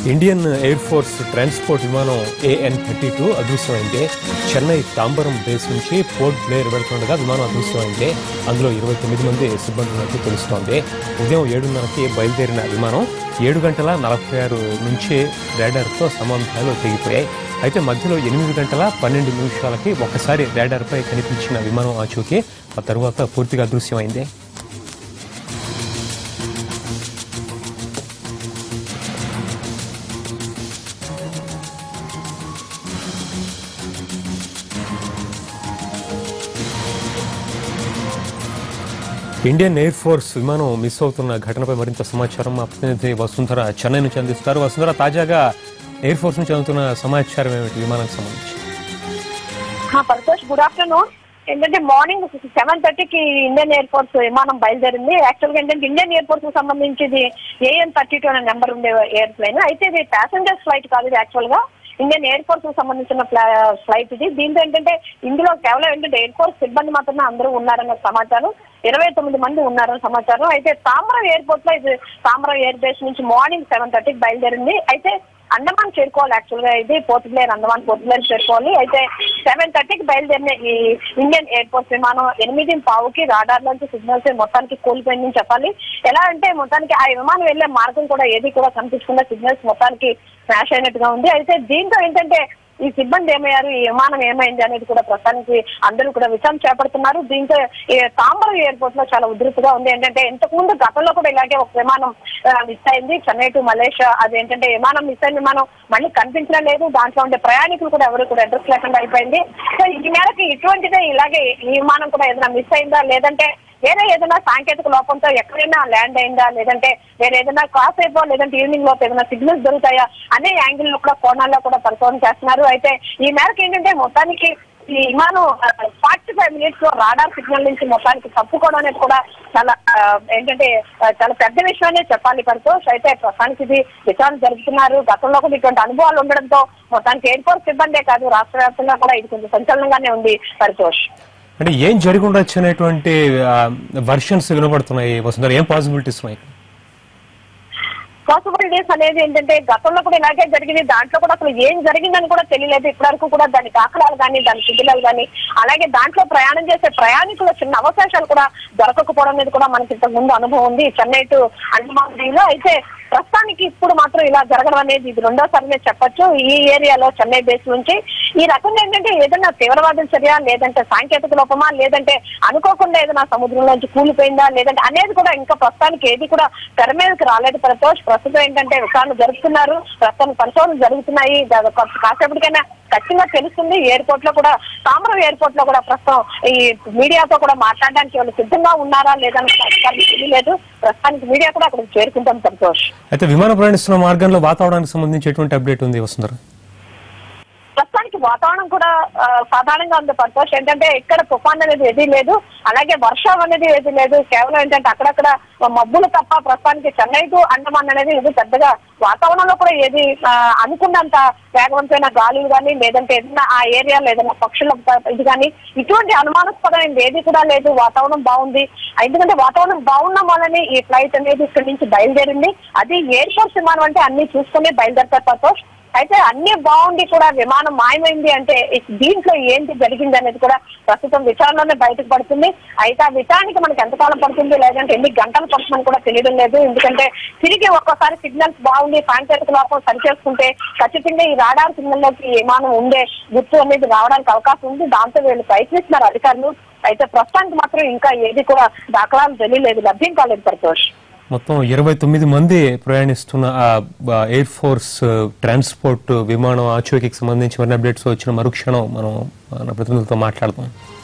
Indian air force transport విమానం AN thirty two అదృశ్యమైంది Chennai Tambaram base నుంచి పోర్ట్ బ్లేర్ వెళ్తుండగా విమానం అదృశ్యమైంది అందులో ఇరవై తొమ్మిది మంది సిబ్బంది ఉన్నట్టు తెలుస్తోంది ఉదయం ఏడున్నరకి బయలుదేరిన విమానం ఏడు గంటల నలభై ఆరు నుంచి రేడార్తో సంబంధాలు తెగిపోయాయి అయితే మధ్యలో ఎనిమిది గంటల పన్నెండు నిమిషాలకి ఒకసారి రేడార్పై కనిపించిన విమానం ఆచూకీ ఆ తర్వాత పూర్తిగా అదృశ్యమైంది ఇండియన్ ఎయిర్ ఫోర్స్ విమానం మిస్ అవుతున్న ఘటనపై మరింత సమాచారం మా ప్రతినిధి వసుంధర చెన్నై నుంచి అందిస్తారు వసుంధర తాజాగా ఎయిర్ ఫోర్స్ నుంచి అందుతున్న సమాచారం ఏమిటి విమానానికి సంబంధించి పరతోష్ గుడ్ ఆఫ్టర్నూన్ ఏంటంటే మార్నింగ్ సెవెన్ థర్టీకి ఇండియన్ ఎయిర్ ఫోర్స్ విమానం బయలుదేరింది యాక్చువల్ గా ఏంటంటే ఇండియన్ ఎయిర్ ఫోర్స్ కి సంబంధించి ఇది ఏఎన్ థర్టీ టూ అనే నెంబర్ ఉండే ఎయిర్ ప్లేన్ అయితే ఇది ప్యాసింజర్స్ ఫ్లైట్ కాదు ఇది యాక్చువల్ గా ఇండియన్ ఎయిర్ ఫోర్స్ కి సంబంధించిన ఫ్లైట్ ఇది దీంతో ఏంటంటే ఇందులో కేవలం ఏంటంటే ఎయిర్ ఫోర్స్ సిబ్బంది మాత్రమే అందరూ ఉన్నారన్న సమాచారం ఇరవై తొమ్మిది మంది ఉన్నారని సమాచారం అయితే తామరం ఎయిర్పోర్ట్ లో ఇది తామరం ఎయిర్ బేస్ నుంచి మార్నింగ్ సెవెన్ థర్టీకి బయలుదేరింది అయితే అండమాన్ చేరుకోవాలి యాక్చువల్ గా ఇది పోర్ట్ బ్లేర్ అండమాన్ పోర్ట్ బ్లేర్ చేరుకోవాలి అయితే సెవెన్ థర్టీకి బయలుదేరిన ఈ ఇండియన్ ఎయిర్ ఫోర్స్ విమానం ఎనిమిది పావుకి రాడార్ నుంచి సిగ్నల్స్ మొత్తానికి కూలిపోయిందని చెప్పాలి ఎలా అంటే మొత్తానికి ఆ విమానం వెళ్లే మార్గం కూడా ఏది కూడా కనిపించకుండా సిగ్నల్స్ మొత్తానికి స్మాష్ అయినట్టుగా ఉంది అయితే దీంతో ఏంటంటే ఈ సిబ్బంది ఏమయ్యారు ఈ విమానం ఏమైంది అనేది కూడా ప్రస్తుతానికి అందరూ కూడా విచారణ చేపడుతున్నారు దీంతో ఈ తాంబరం ఎయిర్పోర్ట్ లో చాలా ఉధృతిగా ఉంది ఏంటంటే ఇంతకు ముందు గతంలో కూడా ఇలాగే ఒక విమానం మిస్ అయింది చెన్నై టు మలేషియా అది ఏంటంటే విమానం మిస్ అయిన విమానం మళ్ళీ కనిపించడం లేదు దాంట్లో ఉండే ప్రయాణికులు కూడా ఎవరు కూడా అడ్రస్ లేకుండా అయిపోయింది సో ఈ మేరకు ఇటువంటిదే ఇలాగే ఈ విమానం కూడా ఏదైనా మిస్ అయిందా లేదంటే వేరే ఏదైనా సాంకేతిక లోపంతో ఎక్కడైనా ల్యాండ్ అయిందా లేదంటే వేరే ఏదైనా క్రాస్ అయిపో లేదంటే ఈవినింగ్ లోపు ఏదైనా సిగ్నల్స్ దొరుకుతాయా అనే యాంగిల్ లో కూడా కోణాల్లో కూడా పరిశోధన చేస్తున్నారు అయితే ఈ మేరకు ఏంటంటే మొత్తానికి ఈ విమానం ఫార్టీ ఫైవ్ మినిట్స్ లో రాడార్ సిగ్నల్ నుంచి మొత్తానికి తప్పుకోవడం అనేది కూడా చాలా ఆ, ఏంటంటే ఆ, చాలా పెద్ద విషయమే చెప్పాలి పరితోష్ అయితే ప్రస్తుతానికి ఇది విచారణ జరుపుతున్నారు గతంలో కూడా ఇటువంటి అనుభవాలు ఉండడంతో మొత్తానికి ఎయిర్ ఫోర్స్ సిబ్బందే కాదు రాష్ట్ర వ్యాప్తంగా కూడా ఇది కొంచెం సంచలనంగానే ఉంది పరితోష్ అంటే ఏం జరిగి ఉండొచ్చు అనేటువంటి వర్షన్స్ వినపడుతున్నాయి వసుంధర ఏం పాసిబిలిటీస్ ఉన్నాయి పాసిబిలిటీస్ అనేది ఏంటంటే గతంలో కూడా ఇలాగే జరిగింది దాంట్లో కూడా అసలు ఏం జరిగిందని కూడా తెలియలేదు ఇప్పటివరకు కూడా దాని దాఖలాలు కానీ దాని శిథిలాలు కానీ అలాగే దాంట్లో ప్రయాణం చేసే ప్రయాణికుల చిన్న అవకాశాలు కూడా దొరకకపోవడం అనేది కూడా మనకి ఇంతకు ముందు అనుభవం ఉంది చెన్నై టు అండమాన్ దీవిలో అయితే ప్రస్తుతానికి ఇప్పుడు మాత్రం ఇలా జరగడం అనేది ఇది రెండోసారినే చెప్పొచ్చు ఈ ఏరియాలో చెన్నై బేస్ నుంచి ఈ రకంగా ఏంటంటే ఏదైనా తీవ్రవాద చర్య లేదంటే సాంకేతిక లోపమా లేదంటే అనుకోకుండా ఏదైనా సముద్రంలోంచి కూలిపోయిందా లేదంటే అనేది కూడా ఇంకా ప్రస్తుతానికి ఏది కూడా తెర మీదకి రాలేదు ప్రతోష్ ప్రస్తుతం ఏంటంటే విచారణ జరుపుతున్నారు ప్రస్తుతం పరిశోధనలు జరుగుతున్నాయి దా- కొంత కాసేపటికైనా ఖచ్చితంగా తెలుస్తుంది ఎయిర్పోర్ట్ లో కూడా తామరం ఎయిర్పోర్ట్ లో కూడా ప్రస్తుతం ఈ మీడియాతో కూడా మాట్లాడడానికి వాళ్ళు సిద్ధంగా ఉన్నారా లేదని తెలియలేదు ప్రస్తుతానికి మీడియా కూడా అక్కడికి చేరుకుంటాం సంతోష్ అయితే విమానం ప్రయాణిస్తున్న మార్గంలో వాతావరణానికి సంబంధించి ఎటువంటి అప్డేట్ ఉంది వసుంధర ప్రస్తుతానికి వాతావరణం కూడా ఆ, సాధారణంగా ఉంది పర్పస్ ఏంటంటే ఇక్కడ తుఫాన్ అనేది ఏదీ లేదు అలాగే వర్షం అనేది ఏది లేదు కేవలం ఏంటంటే అక్కడక్కడ మబ్బులు తప్ప ప్రస్తుతానికి చెన్నై టు అండమాన్ అనేది ఇది పెద్దగా వాతావరణంలో కూడా ఏది ఆ, అనుకున్నంత వేగవంతమైన గాలులు కానీ లేదంటే ఏదైనా ఆ ఏరియాలో ఏదైనా పక్షుల ప- ఇది కానీ ఇటువంటి అనుమానాస్పదమైనది ఏది కూడా లేదు వాతావరణం బాగుంది ఎందుకంటే వాతావరణం బాగున్న వల్లనే ఈ ఫ్లైట్ అనేది ఇక్కడి నుంచి బయలుదేరింది అది ఎయిర్ ఫోర్స్ విమానం అంటే అన్ని చూసుకునే బయలుదేరతారు పర్పస్ అయితే అన్ని బాగుండి కూడా విమానం మాయమైంది అంటే ఇ- దీంట్లో ఏంటి జరిగింది అనేది కూడా ప్రస్తుతం విచారణలోనే బయటకు పడుతుంది అయితే ఆ విచారణకి మనకి ఎంతకాలం పడుతుంది లేదంటే ఎన్ని గంటలు పడుతుందని కూడా తెలియడం లేదు ఎందుకంటే తిరిగి ఒక్కసారి సిగ్నల్స్ బాగుండి సాంకేతిక లోపం సరిచేసుకుంటే ఖచ్చితంగా ఈ రాడార్ సిగ్నల్ లోకి ఈ విమానం ఉండే గుర్తు అనేది రావడానికి అవకాశం ఉంది దాంతో వీళ్ళు ప్రయత్నిస్తున్నారు అధికారులు అయితే ప్రస్తుతానికి మాత్రం ఇంకా ఏది కూడా దాఖలాలు తెలియలేదు లభ్యం కాలేదు పరితోష్ మొత్తం ఇరవై తొమ్మిది మంది ప్రయాణిస్తున్న ఆ ఆ, ఎయిర్ ఫోర్స్ ట్రాన్స్పోర్ట్ విమానం ఆచూకీకి సంబంధించి మరిన్ని అప్డేట్స్ వచ్చిన మరుక్షణం మనం మన ప్రతినిధులతో మాట్లాడదాం